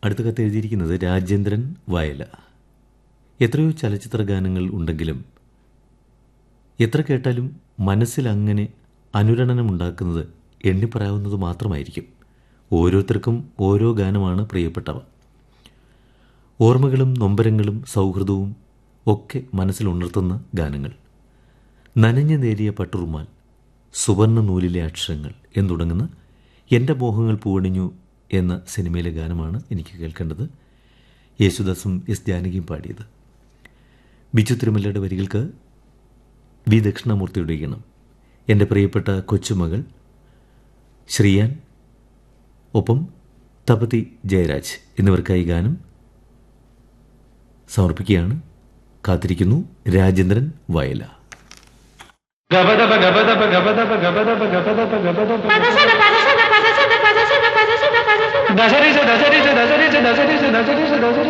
അടുത്ത കത്ത് എഴുതിയിരിക്കുന്നത് രാജേന്ദ്രൻ വയല എത്രയോ ചലച്ചിത്ര ഗാനങ്ങൾ ഉണ്ടെങ്കിലും എത്ര കേട്ടാലും മനസ്സിൽ അങ്ങനെ അനുരണനമുണ്ടാക്കുന്നത് എണ്ണിപ്പറയാവുന്നത് മാത്രമായിരിക്കും ഓരോരുത്തർക്കും ഓരോ ഗാനമാണ് പ്രിയപ്പെട്ടവ ഓർമ്മകളും നൊമ്പരങ്ങളും സൗഹൃദവും ഒക്കെ മനസ്സിലുണർത്തുന്ന ഗാനങ്ങൾ നനഞ്ഞു നേരിയ പട്ടുറുമാൽ സുവർണ നൂലിലെ അക്ഷരങ്ങൾ എന്ന് തുടങ്ങുന്ന എൻ്റെ മോഹങ്ങൾ പൂവണിഞ്ഞു എന്ന സിനിമയിലെ ഗാനമാണ് എനിക്ക് കേൾക്കേണ്ടത് യേശുദാസും എസ് ജാനകിയും പാടിയത് ബിജു തിരുമല്ലയുടെ വരികൾക്ക് വി ദക്ഷിണാമൂർത്തിയുടെ ഈണം എൻ്റെ പ്രിയപ്പെട്ട കൊച്ചുമകൾ ശ്രീയാൻ ഒപ്പം തപതി ജയരാജ് എന്നിവർക്കായി ഗാനം സമർപ്പിക്കുകയാണ് കാത്തിരിക്കുന്നു രാജേന്ദ്രൻ വയല ഗബദബ ഗബദബ ഗബദബ ഗബദബ ഗബദബ ഗബദബ പദസന പദസന പദസന പദസന പദസന പദസന ദശരിച്ച ദശരിച്ച ദശരിച്ച ദശരിച്ച